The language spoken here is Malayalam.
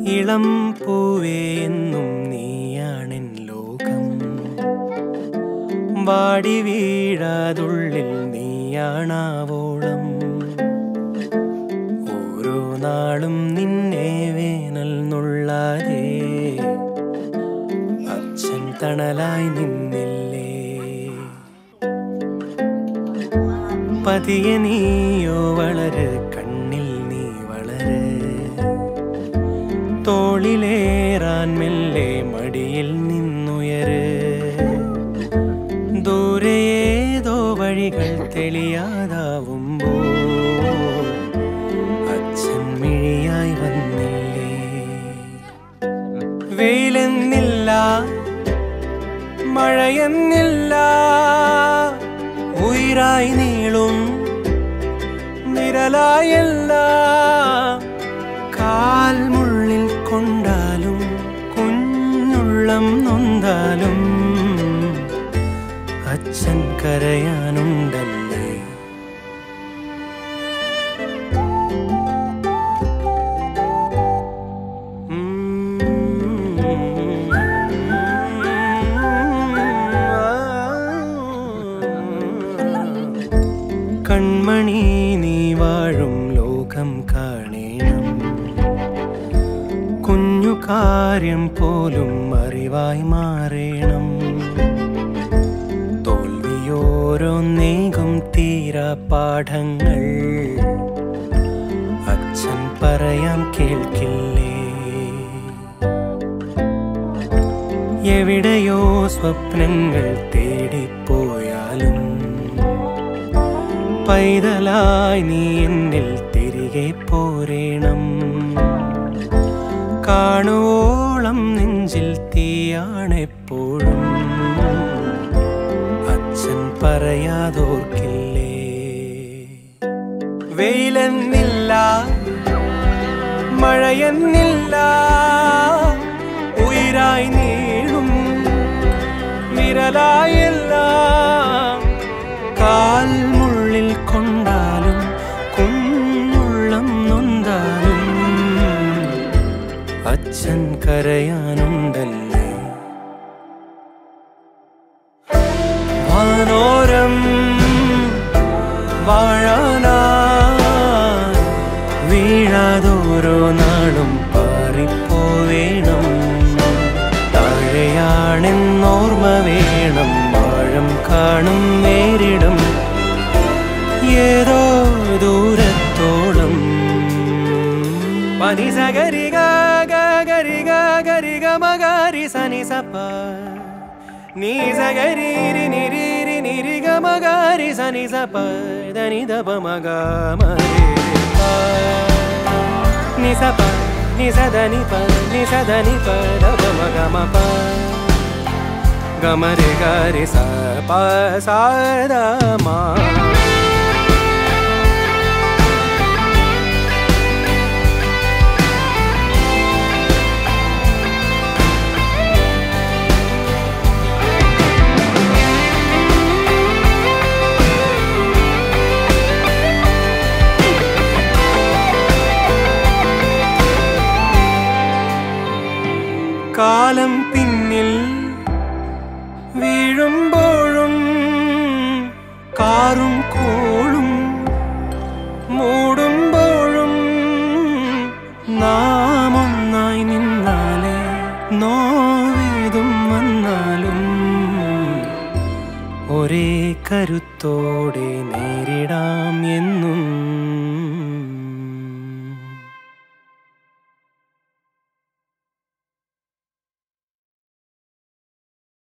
ഇളം പൂവേ എന്നും നീയാണെൻ ലോകം വാടി വീഴാതുള്ളിൽ നീയാണാവോളം ഓരോ നാളും നിന്നെ വേനൽ നുള്ളാതെ അച്ഛൻ തണലായി നിന്നില്ലേ പതിയെ നീയോ വളര് കണ്ണിൽ നീ വളര് തോളിലേറാൻ മെല്ലെ മടിയിൽ നിന്നുയര് ദൂരേതോ വഴികൾ തെളിയാതാവുമ്പോൾ അച്ഛൻ മിഴിയായി വന്നില്ലേ വെയിലെന്നില്ല മഴയെന്നില്ല ഉയരായി നീളും നിരലായല്ല കാൽമുള്ളിൽ കൊണ്ടാലും കുഞ്ഞുള്ളം നൊന്താലും അച്ഛൻ കരയാനുണ്ടല്ലേ കൺമണി നീ വാഴും ലോകം കാണേണം കുഞ്ഞു കാര്യം പോലും അറിവായി മാറേണം തോൽവിയോരോന്നേകും തീരാ പാഠങ്ങൾ അച്ഛൻ പറയാം കേൾക്കില്ലേ എവിടെയോ സ്വപ്നങ്ങൾ തേടിപ്പോയാലും പൈതലായി നീ എന്നിൽ തിരികെ പോരേണം കാണുവോളം നെഞ്ചിൽ തീയാണെപ്പോഴും അച്ഛൻ പറയാതോർക്കില്ലേ വെയിലെന്നില്ല മഴയെന്നില്ല ഉയരായി നീളും വിരലായല്ല കാൽമുള്ളിൽ കൊണ്ടാലും കുഞ്ഞുള്ളം നൊന്താലും അച്ഛൻ കരയാനുണ്ടല്ലേ വാനോരം വാഴാനാ വീഴാതോരോ നാളും പാറിപ്പോവേണം താഴെയാണെന്നോർമ്മ വേണം ആഴം കാണും നേരിടും ഏതോ ദൂരത്തോളം പനി സഗരി ഗരി ഗരി ഗമഗരി സനി സപ്പ നീ സഗരി നിരി നിരി ഗമഗരി സനി സപ്പ ധനി ദപ മഗ നി സപ നി സദനി പ നി സദനി പ ദപ മഗ മ പ ഗമരി ഗരി സ പ സ ദ മ കാലം പിന്നിൽ വീഴുമ്പോഴും കാറും കോളും മൂടുമ്പോഴും നാം ഒന്നായി നിന്നാലേ നോവേതും വന്നാലും ഒരേ കരുത്തോടെ നേരിടാം എന്നും